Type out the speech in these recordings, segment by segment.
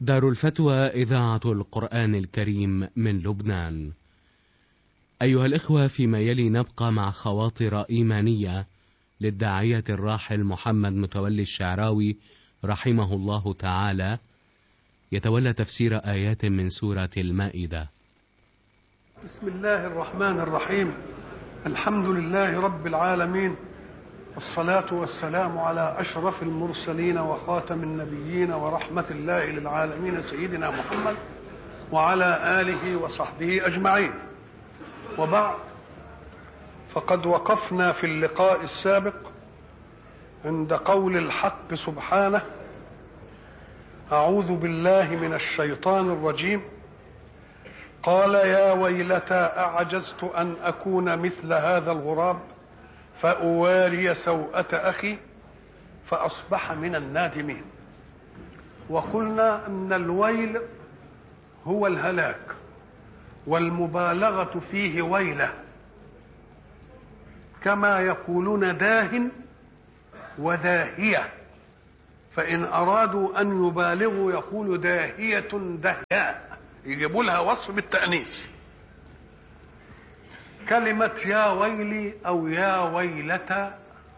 دار الفتوى إذاعة القرآن الكريم من لبنان. أيها الإخوة فيما يلي نبقى مع خواطر إيمانية للداعية الراحل محمد متولي الشعراوي رحمه الله تعالى يتولى تفسير آيات من سورة المائدة. بسم الله الرحمن الرحيم الحمد لله رب العالمين والصلاة والسلام على أشرف المرسلين وخاتم النبيين ورحمة الله للعالمين سيدنا محمد وعلى آله وصحبه أجمعين وبعد فقد وقفنا في اللقاء السابق عند قول الحق سبحانه أعوذ بالله من الشيطان الرجيم قال يا ويلتى أعجزت أن أكون مثل هذا الغراب فأواري سوءة أخي فأصبح من النادمين وقلنا أن الويل هو الهلاك والمبالغة فيه ويلة كما يقولون داه وداهية فإن أرادوا أن يبالغوا يقول داهية دهياء يجيبوا لها وصف بالتأنيث كلمة يا ويلي أو يا ويلتى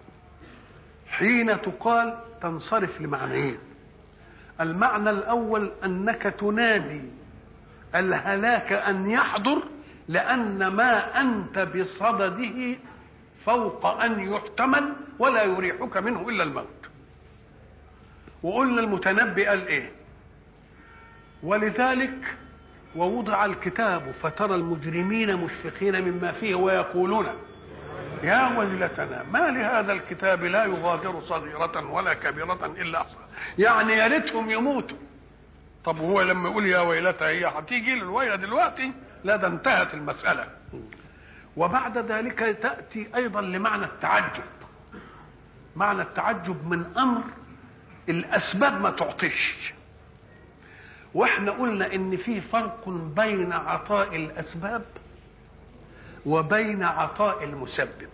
حين تقال تنصرف لمعنيين المعنى الأول أنك تنادي الهلاك أن يحضر لأن ما أنت بصدده فوق أن يحتمل ولا يريحك منه إلا الموت وقلنا المتنبي قال إيه ولذلك ووضع الكتاب فترى المجرمين مشفقين مما فيه ويقولون يا ويلتنا ما لهذا الكتاب لا يغادر صغيرة ولا كبيرة إلا أحصاها يعني يا ريتهم يموتوا طب هو لما يقول يا ويلتى هي هتيجي للويلة دلوقتي لا ده انتهت المسألة وبعد ذلك تأتي أيضا لمعنى التعجب معنى التعجب من أمر الأسباب ما تعطيش واحنا قلنا ان في فرق بين عطاء الاسباب وبين عطاء المسبب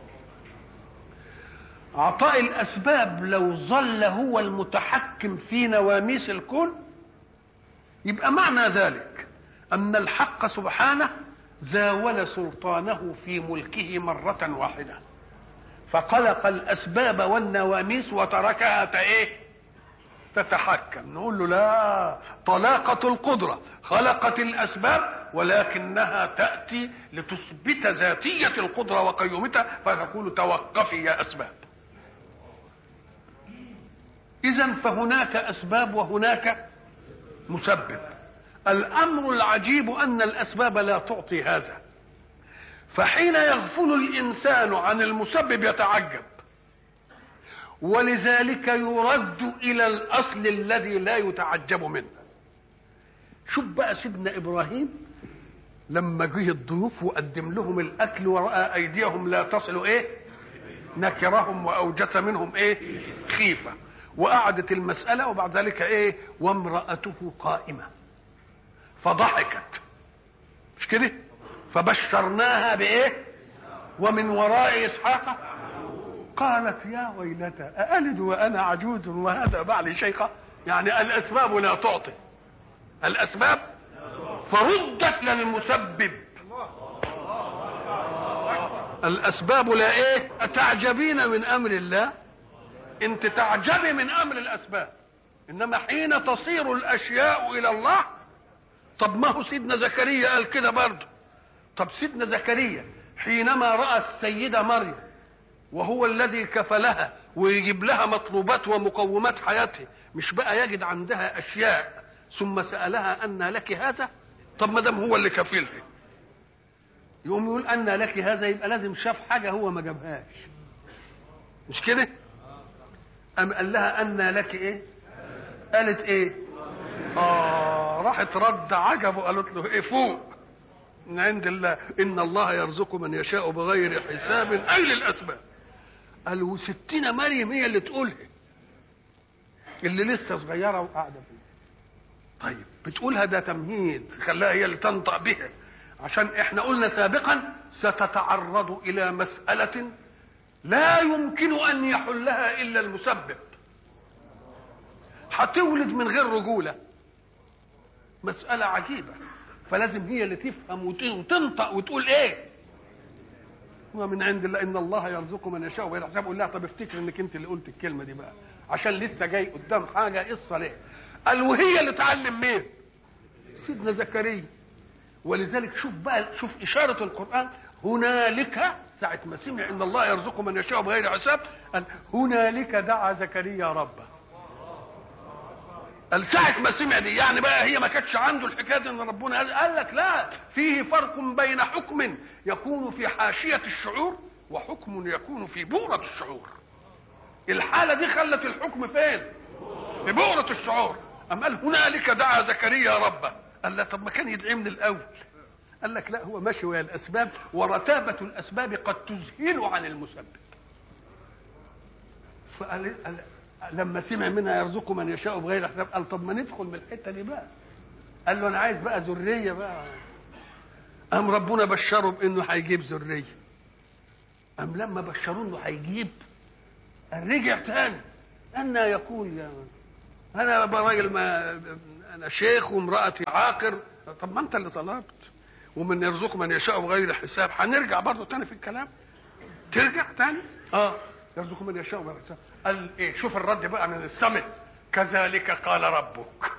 عطاء الاسباب لو ظل هو المتحكم في نواميس الكون يبقى معنى ذلك ان الحق سبحانه زاول سلطانه في ملكه مره واحده فخلق الاسباب والنواميس وتركها ايه تتحكم نقول له لا طلاقة القدرة خلقت الأسباب ولكنها تأتي لتثبت ذاتية القدرة وقيومتها فتقول توقفي يا أسباب إذا فهناك أسباب وهناك مسبب الأمر العجيب أن الأسباب لا تعطي هذا فحين يغفل الإنسان عن المسبب يتعجب ولذلك يرد الى الاصل الذي لا يتعجب منه شوف بقى سيدنا ابراهيم لما جه الضيوف وقدم لهم الاكل وراى ايديهم لا تصل ايه نكرهم واوجس منهم ايه خيفه وقعدت المساله وبعد ذلك ايه وامراته قائمه فضحكت مش كده فبشرناها بايه ومن وراء اسحاق قالت يا ويلتى أألد وأنا عجوز وهذا بعلي شيخة يعني الأسباب لا تعطي الأسباب فردت للمسبب الأسباب لا إيه أتعجبين من أمر الله أنت تعجبي من أمر الأسباب إنما حين تصير الأشياء إلى الله طب ما هو سيدنا زكريا قال كده برضه طب سيدنا زكريا حينما رأى السيدة مريم وهو الذي كفلها ويجيب لها مطلوبات ومقومات حياتها مش بقى يجد عندها اشياء ثم سالها ان لك هذا طب ما دام هو اللي كفيلها يقوم يقول ان لك هذا يبقى لازم شاف حاجه هو ما جابهاش مش كده ام قال لها ان لك ايه قالت ايه اه راحت رد عجبه قالت له ايه فوق من عند الله ان الله يرزق من يشاء بغير حساب اي للاسباب قال وستين مريم هي اللي تقولها اللي لسه صغيره وقاعده فيه طيب بتقولها ده تمهيد خلاها هي اللي تنطق بها عشان احنا قلنا سابقا ستتعرض الى مساله لا يمكن ان يحلها الا المسبب هتولد من غير رجوله مسألة عجيبة فلازم هي اللي تفهم وت- وتنطق وتقول ايه هو من عند الله ان الله يرزق من يشاء بغير حساب قول لها طب افتكر انك انت اللي قلت الكلمه دي بقى عشان لسه جاي قدام حاجه قصه ليه قال وهي اللي تعلم مين سيدنا زكريا ولذلك شوف بقى شوف اشاره القران هنالك ساعه ما سمع ان الله يرزق من يشاء بغير حساب قال هنالك دعا زكريا ربه قال ساعة ما سمع دي يعني بقى هي ما كانتش عنده الحكاية ان ربنا قال, قال لك لا فيه فرق بين حكم يكون في حاشية الشعور وحكم يكون في بؤرة الشعور الحالة دي خلت الحكم فين في بؤرة الشعور أم قال هنالك دعا زكريا ربه قال لا طب ما كان يدعي من الأول قال لك لا هو ماشي ويا الأسباب ورتابة الأسباب قد تذهل عن المسبب فقال قال لما سمع منها يرزق من يشاء بغير حساب قال طب ما ندخل من الحته دي بقى قال له انا عايز بقى ذريه بقى قام ربنا بشره بانه هيجيب ذريه قام لما بشروه انه هيجيب قال رجع تاني أن يكون يا انا بقى راجل ما انا شيخ وامراتي عاقر طب ما انت اللي طلبت ومن يرزق من يشاء بغير حساب هنرجع برضه تاني في الكلام ترجع تاني اه يرزق من يشاء بغير حساب قال ايه شوف الرد بقى من السمت كذلك قال ربك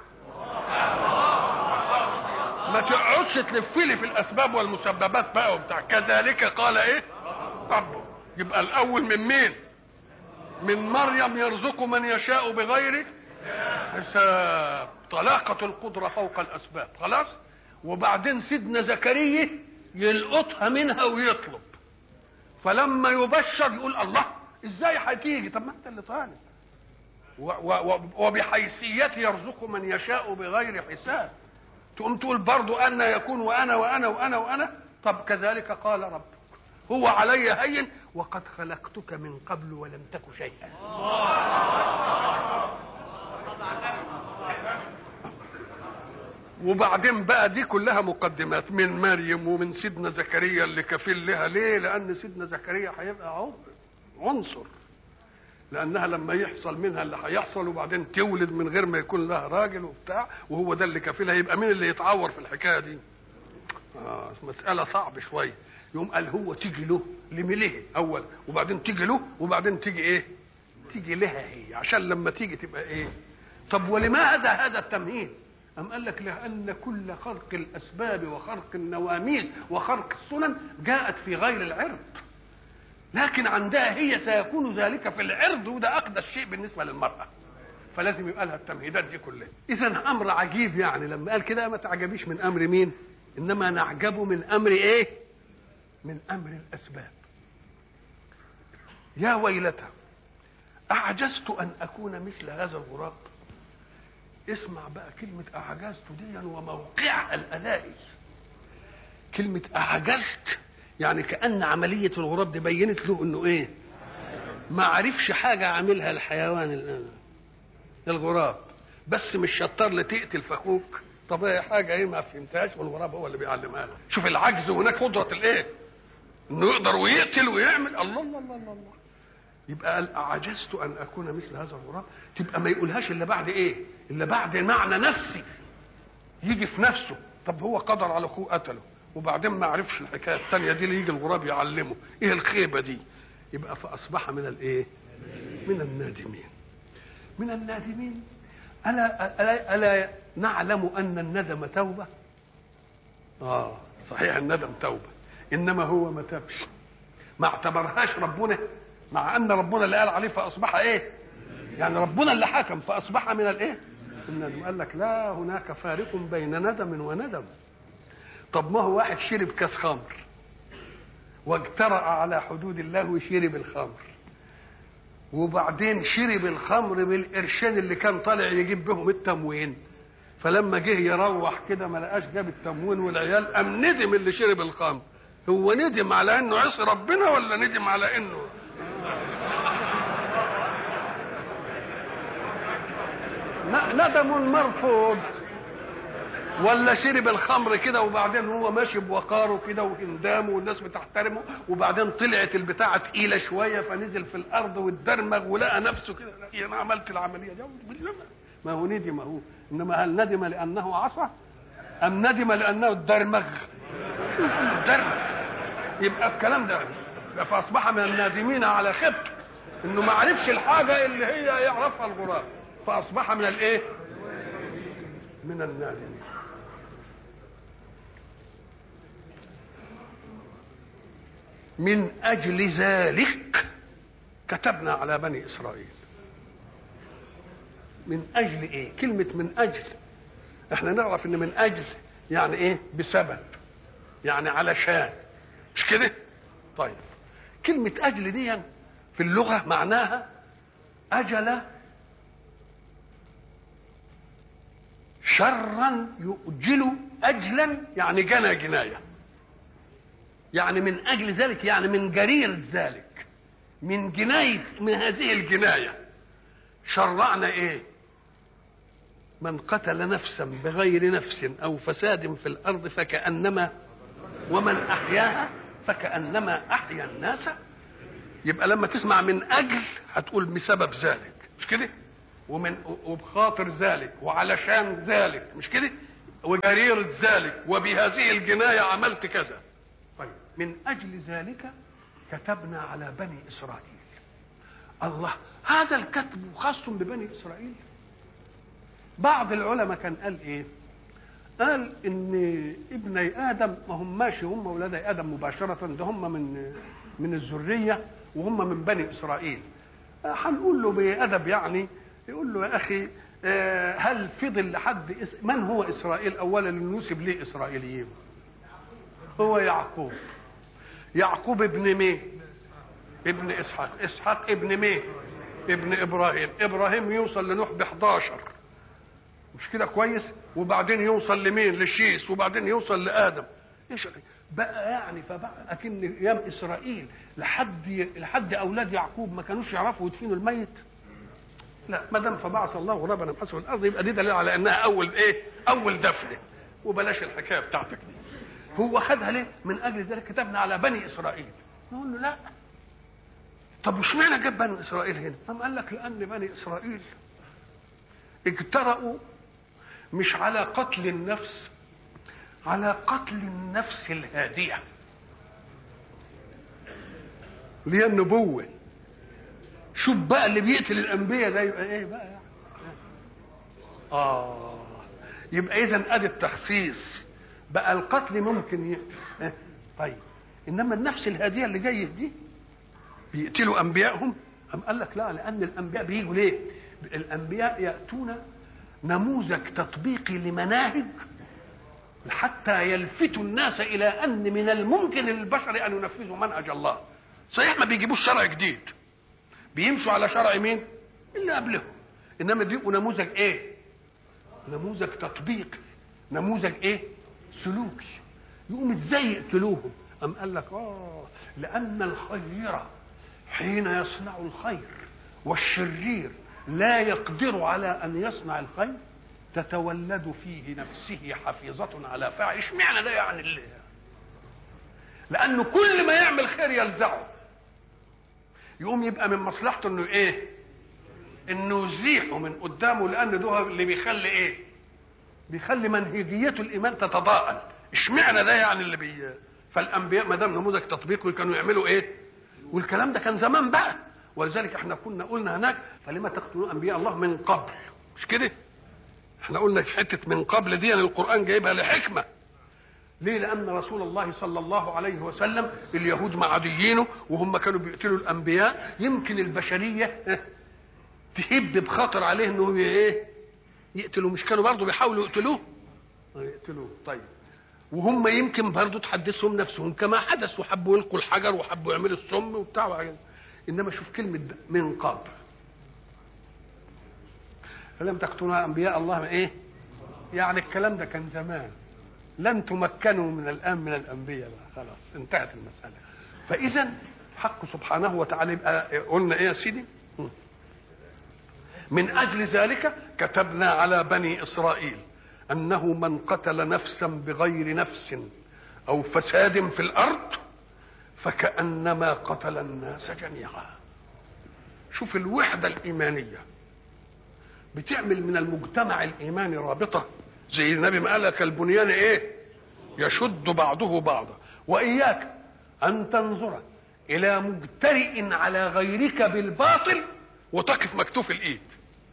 ما تقعدش تلف لي في الاسباب والمسببات بقى وبتاع كذلك قال ايه ربك يبقى الاول من مين من مريم يرزق من يشاء بغير حساب طلاقة القدرة فوق الأسباب خلاص وبعدين سيدنا زكريا يلقطها منها ويطلب فلما يبشر يقول الله ازاي هتيجي طب ما انت اللي طالب و- و- و- وبحيثيته يرزق من يشاء بغير حساب تقوم تقول برضو أن يكون وأنا وأنا وأنا وأنا طب كذلك قال ربك هو علي هين وقد خلقتك من قبل ولم تك شيئا وبعدين بقى دي كلها مقدمات من مريم ومن سيدنا زكريا اللي كفيل لها ليه لان سيدنا زكريا هيبقى عضو عنصر لانها لما يحصل منها اللي هيحصل وبعدين تولد من غير ما يكون لها راجل وبتاع وهو ده اللي كفيلها يبقى مين اللي يتعور في الحكايه دي آه مساله صعبه شويه يقوم قال هو تيجي له لمليه اول وبعدين تيجي له وبعدين تيجي ايه تيجي لها هي عشان لما تيجي تبقى ايه طب ولماذا هذا التمهيد أم قال لك لأن كل خلق الأسباب وخلق النواميس وخلق السنن جاءت في غير العرض لكن عندها هي سيكون ذلك في العرض وده أقدس شيء بالنسبة للمرأة فلازم يبقى لها التمهيدات دي كلها إذا أمر عجيب يعني لما قال كده ما تعجبيش من أمر مين إنما نعجب من أمر إيه من أمر الأسباب يا ويلتى أعجزت أن أكون مثل هذا الغراب اسمع بقى كلمة أعجزت دي وموقع الأداء كلمة أعجزت يعني كأن عملية الغراب دي بينت له إنه إيه ما عرفش حاجة عاملها الحيوان الآن الغراب بس مش شطار لتقتل فخوك طب هي حاجة إيه ما فهمتهاش والغراب هو اللي بيعلمها له شوف العجز هناك قدرة الإيه إنه يقدر ويقتل ويعمل الله الله الله الله, الله. يبقى قال أعجزت أن أكون مثل هذا الغراب تبقى ما يقولهاش إلا بعد إيه إلا بعد معنى نفسي يجي في نفسه طب هو قدر على أخوه قتله وبعدين ما عرفش الحكاية الثانية دي اللي يجي الغراب يعلمه إيه الخيبة دي يبقى فأصبح من الإيه من النادمين من النادمين ألا, ألا, ألا نعلم أن الندم توبة آه صحيح الندم توبة إنما هو ما تابش ما اعتبرهاش ربنا مع ان ربنا اللي قال عليه فاصبح ايه يعني ربنا اللي حكم فاصبح من الايه الندم قال لك لا هناك فارق بين ندم وندم طب ما هو واحد شرب كاس خمر واجترأ على حدود الله وشرب الخمر وبعدين شرب الخمر بالقرشين اللي كان طالع يجيب بهم التموين فلما جه يروح كده ما لقاش جاب التموين والعيال قام ندم اللي شرب الخمر هو ندم على انه عصي ربنا ولا ندم على انه ندم مرفوض ولا شرب الخمر كده وبعدين هو ماشي بوقاره كده وهندامه والناس بتحترمه وبعدين طلعت البتاعه تقيله شويه فنزل في الارض واتدرمغ ولقى نفسه كده انا عملت العمليه دي ما هو ندم هو انما هل ندم لانه عصى أم ندم لأنه الدرمغ الدرمغ يبقى الكلام ده فأصبح من النادمين على خبته إنه ما عرفش الحاجة اللي هي يعرفها الغراب فأصبح من الإيه؟ من النادمين من أجل ذلك كتبنا على بني إسرائيل من أجل إيه؟ كلمة من أجل احنا نعرف ان من اجل يعني ايه بسبب يعني علشان مش كده طيب كلمة اجل دي في اللغة معناها اجل شرا يؤجل اجلا يعني جنى جناية يعني من اجل ذلك يعني من جريرة ذلك من جناية من هذه الجناية شرعنا ايه من قتل نفسا بغير نفس او فساد في الارض فكانما ومن احياها فكانما احيا الناس يبقى لما تسمع من اجل هتقول بسبب ذلك مش كده ومن وبخاطر ذلك وعلشان ذلك مش كده وجريرة ذلك وبهذه الجناية عملت كذا طيب من أجل ذلك كتبنا على بني إسرائيل الله هذا الكتب خاص ببني إسرائيل بعض العلماء كان قال ايه قال ان ابني ادم ما هم ماشي هم اولاد ادم مباشره ده هم من من الذريه وهم من بني اسرائيل هنقول له بادب يعني يقول له يا اخي هل فضل لحد من هو اسرائيل اولا لنسب ليه اسرائيليين هو يعقوب يعقوب ابن مين ابن اسحاق اسحاق ابن مين ابن ابراهيم ابراهيم يوصل لنوح ب 11 مش كده كويس وبعدين يوصل لمين للشيس وبعدين يوصل لادم ايش بقى يعني فبقى اكن ايام اسرائيل لحد لحد اولاد يعقوب ما كانوش يعرفوا يدفنوا الميت لا ما دام فبعث الله غرابا نبحثه في الارض يبقى دي دليل على انها اول ايه اول دفنه وبلاش الحكايه بتاعتك دي هو خدها ليه من اجل ذلك كتبنا على بني اسرائيل نقول له لا طب وش معنى جاب بني اسرائيل هنا قام قال لك لان بني اسرائيل اجترأوا مش على قتل النفس على قتل النفس الهادية اللي هي النبوة شوف بقى اللي بيقتل الأنبياء ده يبقى إيه بقى يعني آه يبقى إذا أدي التخصيص بقى القتل ممكن يقتل طيب إنما النفس الهادية اللي جاية دي بيقتلوا أنبيائهم أم قال لك لا لأن الأنبياء بيجوا ليه؟ الأنبياء يأتون نموذج تطبيقي لمناهج حتى يلفتوا الناس الى ان من الممكن للبشر ان ينفذوا منهج الله صحيح ما بيجيبوش شرع جديد بيمشوا على شرع مين اللي قبلهم انما بيبقوا نموذج ايه نموذج تطبيقي نموذج ايه سلوكي يقوم ازاي يقتلوهم ام قال لك اه لان الخير حين يصنع الخير والشرير لا يقدر على ان يصنع الخير تتولد فيه نفسه حفيظة على فاعل اشمعنى ده يعني اللي لانه كل ما يعمل خير يلزعه يقوم يبقى من مصلحته انه ايه انه يزيحه من قدامه لان ده اللي بيخلي ايه بيخلي منهجيته الايمان تتضاءل اشمعنى ده يعني اللي بي فالانبياء ما دام نموذج تطبيقي كانوا يعملوا ايه والكلام ده كان زمان بقى ولذلك احنا كنا قلنا هناك فلما تقتلون انبياء الله من قبل مش كده احنا قلنا في حته من قبل دي القران جايبها لحكمه ليه لان رسول الله صلى الله عليه وسلم اليهود معاديينه وهم كانوا بيقتلوا الانبياء يمكن البشريه تهب بخاطر عليه انه ايه يقتلوا مش كانوا برضه بيحاولوا يقتلوه يقتلوه طيب وهم يمكن برضه تحدثهم نفسهم كما حدث وحبوا يلقوا الحجر وحبوا يعملوا السم وبتاع وحاجة. انما شوف كلمه من قبل فلم تقتلوا انبياء الله ايه يعني الكلام ده كان زمان لن تمكنوا من الان من الانبياء بقى خلاص انتهت المساله فاذا حق سبحانه وتعالى يبقى قلنا ايه يا سيدي من اجل ذلك كتبنا على بني اسرائيل انه من قتل نفسا بغير نفس او فساد في الارض فكانما قتل الناس جميعا شوف الوحده الايمانيه بتعمل من المجتمع الايماني رابطه زي النبي ما قال لك البنيان ايه يشد بعضه بعضا واياك ان تنظر الى مجترئ على غيرك بالباطل وتقف مكتوف الايد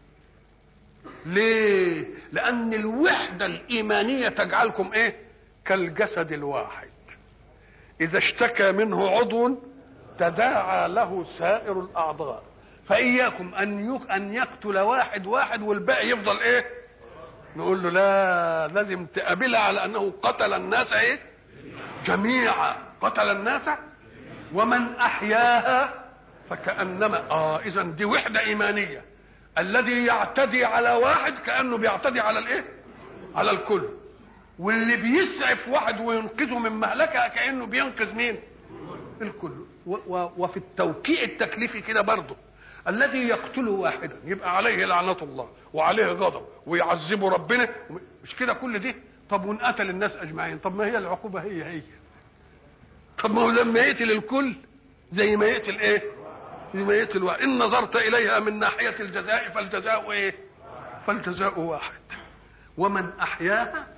ليه لان الوحده الايمانيه تجعلكم ايه كالجسد الواحد اذا اشتكى منه عضو تداعى له سائر الاعضاء فاياكم ان ان يقتل واحد واحد والباقي يفضل ايه نقول له لا لازم تقابلها على انه قتل الناس ايه جميعا قتل الناس ومن احياها فكانما اه اذا دي وحده ايمانيه الذي يعتدي على واحد كانه بيعتدي على الايه على الكل واللي بيسعف واحد وينقذه من مهلكه كانه بينقذ مين الكل و و وفي التوقيع التكليفي كده برضه الذي يقتل واحدا يبقى عليه لعنة الله وعليه غضب ويعذبه ربنا مش كده كل دي طب وان قتل الناس اجمعين طب ما هي العقوبة هي هي طب ما هو لما يقتل الكل زي ما يقتل ايه زي ما يقتل واحد ان نظرت اليها من ناحية الجزاء فالجزاء ايه فالجزاء واحد ومن احياها